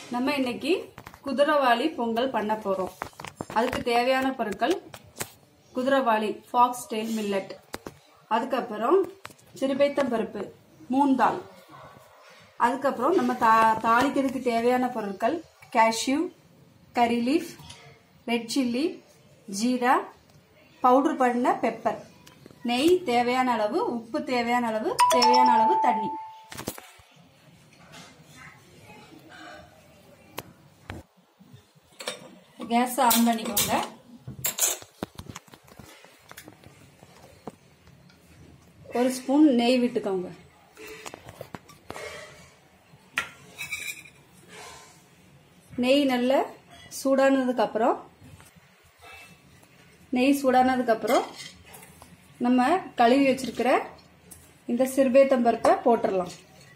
நம்ம இன்னைக்கு குதிரவாளி பொங்கல் பண்ண போறோம் அதுக்கு தேவையான பொருட்கள் குதிரவாளி ஃபாக்ஸ் டெயில் மில்லட் அதுக்கப்புறம் சிறுபைத்தம் பருப்பு மூந்தாள் அதுக்கப்புறம் நம்ம தா தாளிக்கிறதுக்கு தேவையான பொருட்கள் cashew curry leaf red chilli jeera powder பண்ண பெப்பர் நெய் தேவையான அளவு உப்பு தேவையான அளவு தேவையான அளவு தண்ணி கேஸ் ஆன் பண்ணிக்கோங்க ஒரு ஸ்பூன் நெய் விட்டுக்கோங்க நெய் நல்லா சூடானதுக்கு அப்புறம் நெய் சூடானதுக்கு அப்புறம் நம்ம கழுவி வச்சிருக்கிற இந்த சிறுபேத்தம் பருப்பை போட்டுடலாம்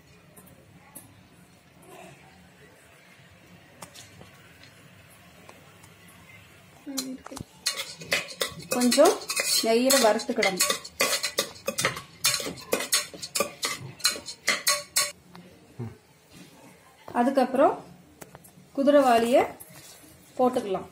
கொஞ்சம் நெய்யில் வறுத்துக்கிடணும் அதுக்கப்புறம் குதிரைவாளியை போட்டுக்கலாம்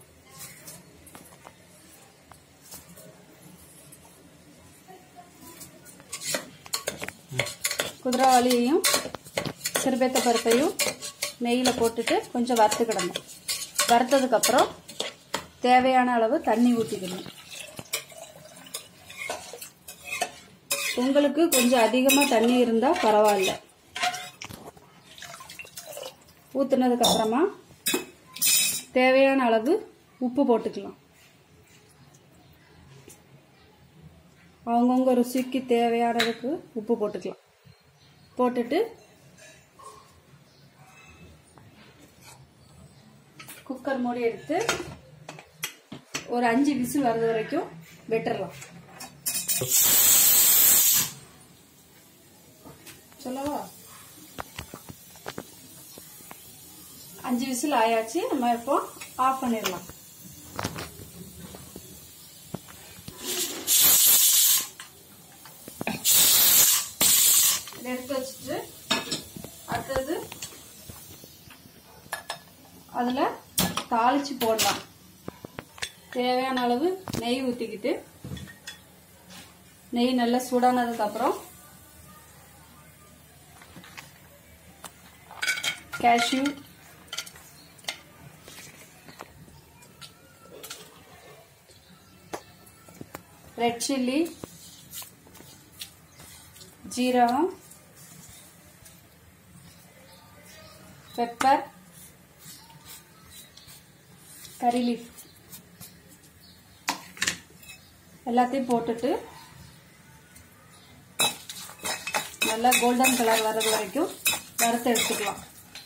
குதிரைவாளியையும் சிறுபேத்த பருப்பையும் நெய்யில் போட்டுட்டு கொஞ்சம் வறுத்துக்கிடணும் வறுத்ததுக்கப்புறம் தேவையான அளவு தண்ணி ஊற்றிக்கணும் உங்களுக்கு கொஞ்சம் அதிகமாக தண்ணி இருந்தால் பரவாயில்ல ஊற்றுனதுக்கு அப்புறமா தேவையான அளவு உப்பு போட்டுக்கலாம் அவங்கவுங்க ருசிக்கு தேவையானதுக்கு உப்பு போட்டுக்கலாம் போட்டுட்டு குக்கர் மூடி எடுத்து ஒரு அஞ்சு விசில் வர்றது வரைக்கும் வெட்டுறலாம் சொல்லவா அஞ்சு விசில் ஆயாச்சு நம்ம இப்போ ஆஃப் பண்ணிடலாம் இதை எடுத்து வச்சுட்டு அடுத்தது அதில் தாளிச்சு போடலாம் தேவையான அளவு நெய் ஊற்றிக்கிட்டு நெய் நல்லா சூடானதுக்கு அப்புறம் கேஷ்யூ ரெட் சில்லி ஜீரகம் பெப்பர் கறி லீஃப் எல்லாத்தையும் போட்டுட்டு நல்லா கோல்டன் கலர் வர்றது வரைக்கும் வறுத்து எடுத்துக்கலாம்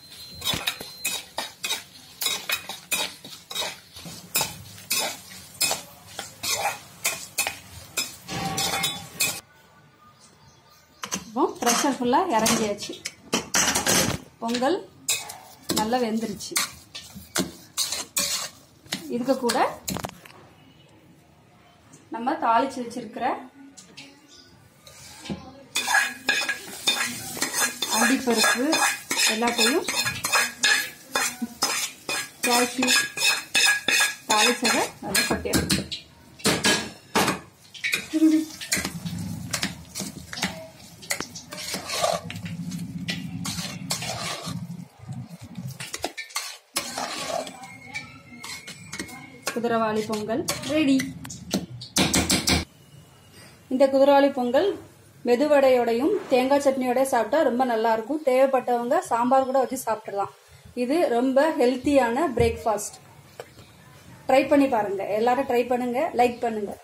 இப்போ ப்ரெஷர் ஃபுல்லாக இறங்கியாச்சு பொங்கல் நல்லா வெந்துருச்சு இதுக்கு கூட நம்ம தாளிச்சு வச்சிருக்கிற அடிப்பருப்பு எல்லாத்தையும் கேஷ்யூ தாளிச்சதை நல்லா கொட்டிடணும் குதிரவாளி பொங்கல் ரெடி இந்த குதிரவாளி பொங்கல் மெதுவடையோடையும் தேங்காய் சட்னியோட சாப்பிட்டா ரொம்ப நல்லா இருக்கும் தேவைப்பட்டவங்க சாம்பார் கூட வச்சு சாப்பிடலாம் இது ரொம்ப ஹெல்த்தியான பிரேக்ஃபாஸ்ட் ட்ரை பண்ணி பாருங்க எல்லாரும் ட்ரை பண்ணுங்க லைக் பண்ணுங்க